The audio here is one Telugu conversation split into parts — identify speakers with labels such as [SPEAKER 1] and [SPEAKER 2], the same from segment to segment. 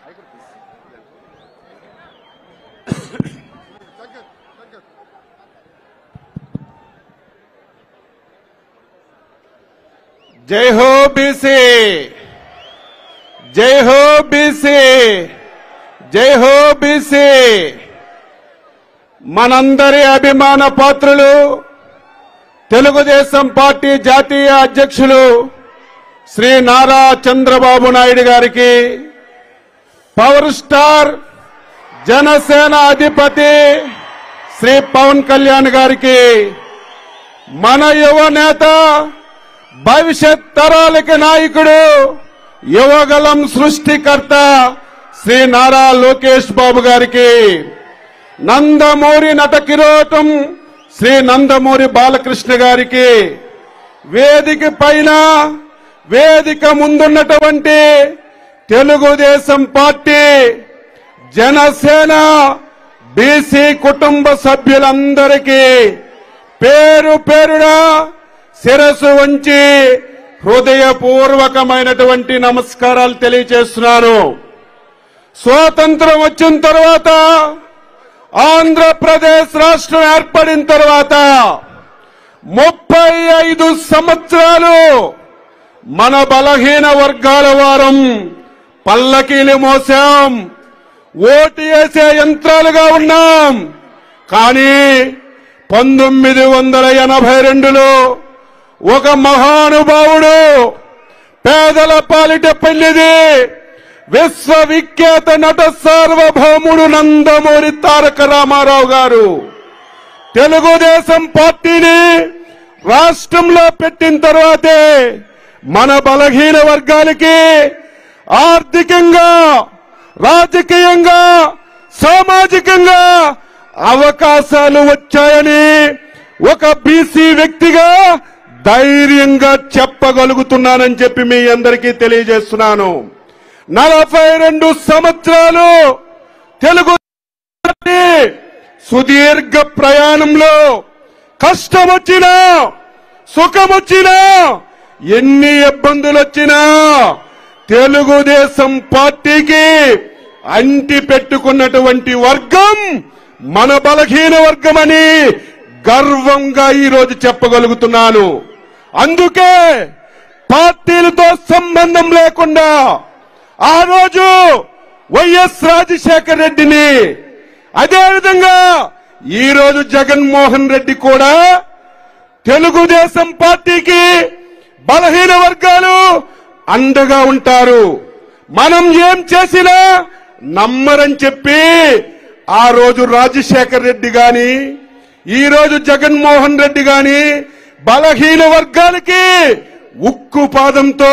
[SPEAKER 1] జై హో బీసీ జై హో బీసీ జై హో బీసీ మనందరి అభిమాన పాత్రులు తెలుగుదేశం పార్టీ జాతీయ అధ్యక్షులు శ్రీ నారా చంద్రబాబు నాయుడు గారికి పవర్ స్టార్ జనసేన అధిపతి శ్రీ పవన్ కళ్యాణ్ గారికి మన యువ నేత భవిష్యత్ తరాలకి నాయకుడు యువగలం సృష్టికర్త శ్రీ నారా లోకేష్ బాబు గారికి నందమూరి నట కిరోటం శ్రీ నందమూరి బాలకృష్ణ గారికి వేదిక పైన వేదిక ముందున్నటువంటి తెలుగుదేశం పార్టీ జనసేన బీసీ కుటుంబ సభ్యులందరికీ పేరు పేరున శిరసు వంచి హృదయపూర్వకమైనటువంటి నమస్కారాలు తెలియజేస్తున్నాను స్వాతంత్రం వచ్చిన తర్వాత ఆంధ్రప్రదేశ్ రాష్ట్రం ఏర్పడిన తర్వాత ముప్పై ఐదు సంవత్సరాలు మన బలహీన వర్గాల వారం పల్లకీలు మోసాం ఓటు వేసే యంత్రాలుగా ఉన్నాం కానీ పంతొమ్మిది వందల ఎనభై రెండులో ఒక మహానుభావుడు పేదల పాలిట పెళ్లిది విశ్వవిఖ్యాత నట సార్వభౌముడు నందమూరి తారక రామారావు గారు తెలుగుదేశం పార్టీని రాష్ట్రంలో పెట్టిన తర్వాతే మన బలహీన వర్గాలకి ఆర్థికంగా రాజకీయంగా సామాజికంగా అవకాశాలు వచ్చాయని ఒక బీసీ వ్యక్తిగా ధైర్యంగా చెప్పగలుగుతున్నానని చెప్పి మీ అందరికీ తెలియజేస్తున్నాను నలభై రెండు సంవత్సరాలు తెలుగు పార్టీ సుదీర్ఘ ప్రయాణంలో కష్టం వచ్చినా సుఖం వచ్చినా ఎన్ని ఇబ్బందులు వచ్చినా తెలుగుదేశం పార్టీకి అంటి పెట్టుకున్నటువంటి వర్గం మన బలహీన వర్గమని గర్వంగా ఈ రోజు చెప్పగలుగుతున్నాను అందుకే పార్టీలతో సంబంధం లేకుండా ఆ రోజు వైఎస్ రాజశేఖర రెడ్డిని అదేవిధంగా ఈ రోజు జగన్మోహన్ రెడ్డి కూడా తెలుగుదేశం పార్టీకి బలహీన వర్గాలు అండగా ఉంటారు మనం ఏం చేసినా నమ్మరని చెప్పి ఆ రోజు రాజశేఖర్ రెడ్డి గాని ఈ రోజు జగన్మోహన్ రెడ్డి గాని బలహీన వర్గాలకి ఉక్కు పాదంతో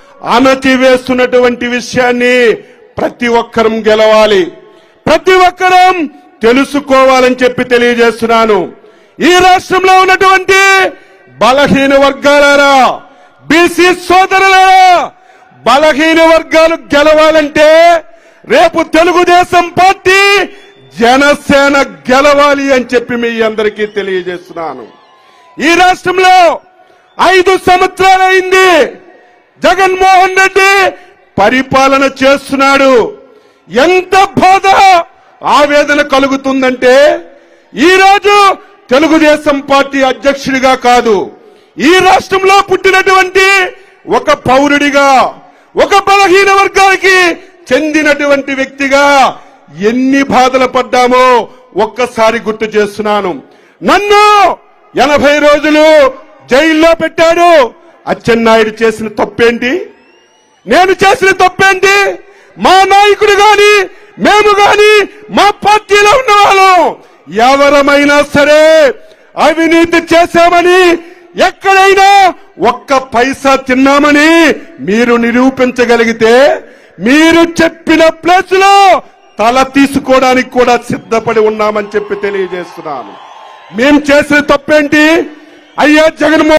[SPEAKER 1] అణచివేస్తున్నటువంటి విషయాన్ని ప్రతి ఒక్కరం గెలవాలి ప్రతి ఒక్కరం తెలుసుకోవాలని చెప్పి తెలియజేస్తున్నాను ఈ రాష్ట్రంలో ఉన్నటువంటి బలహీన వర్గాలారా బీసీ సోదరులారా బలహీన వర్గాలు గెలవాలంటే రేపు తెలుగుదేశం పార్టీ జనసేన గెలవాలి అని చెప్పి మీ అందరికీ తెలియజేస్తున్నాను ఈ రాష్ట్రంలో ఐదు సంవత్సరాలైంది జగన్మోహన్ రెడ్డి పరిపాలన చేస్తున్నాడు ఎంత బాధ ఆవేదన కలుగుతుందంటే ఈ రోజు తెలుగుదేశం పార్టీ అధ్యక్షుడిగా కాదు ఈ రాష్ట్రంలో పుట్టినటువంటి ఒక పౌరుడిగా ఒక బలహీన వర్గానికి చెందినటువంటి వ్యక్తిగా ఎన్ని బాధలు పడ్డామో ఒక్కసారి గుర్తు చేస్తున్నాను నన్ను ఎనభై రోజులు జైల్లో పెట్టాడు అచ్చెన్నాయుడు చేసిన తప్పేంటి నేను చేసిన తప్పేంటి మా నాయకుడు గాని మేము గాని మా పార్టీలో ఉన్న వాళ్ళం ఎవరమైనా సరే అవినీతి చేశామని ఎక్కడైనా ఒక్క పైసా తిన్నామని మీరు నిరూపించగలిగితే మీరు చెప్పిన ప్లేస్ లో తల తీసుకోవడానికి కూడా సిద్ధపడి ఉన్నామని చెప్పి తెలియజేస్తున్నాను మేం చేసిన తప్పేంటి అయ్యా జగన్మోహన్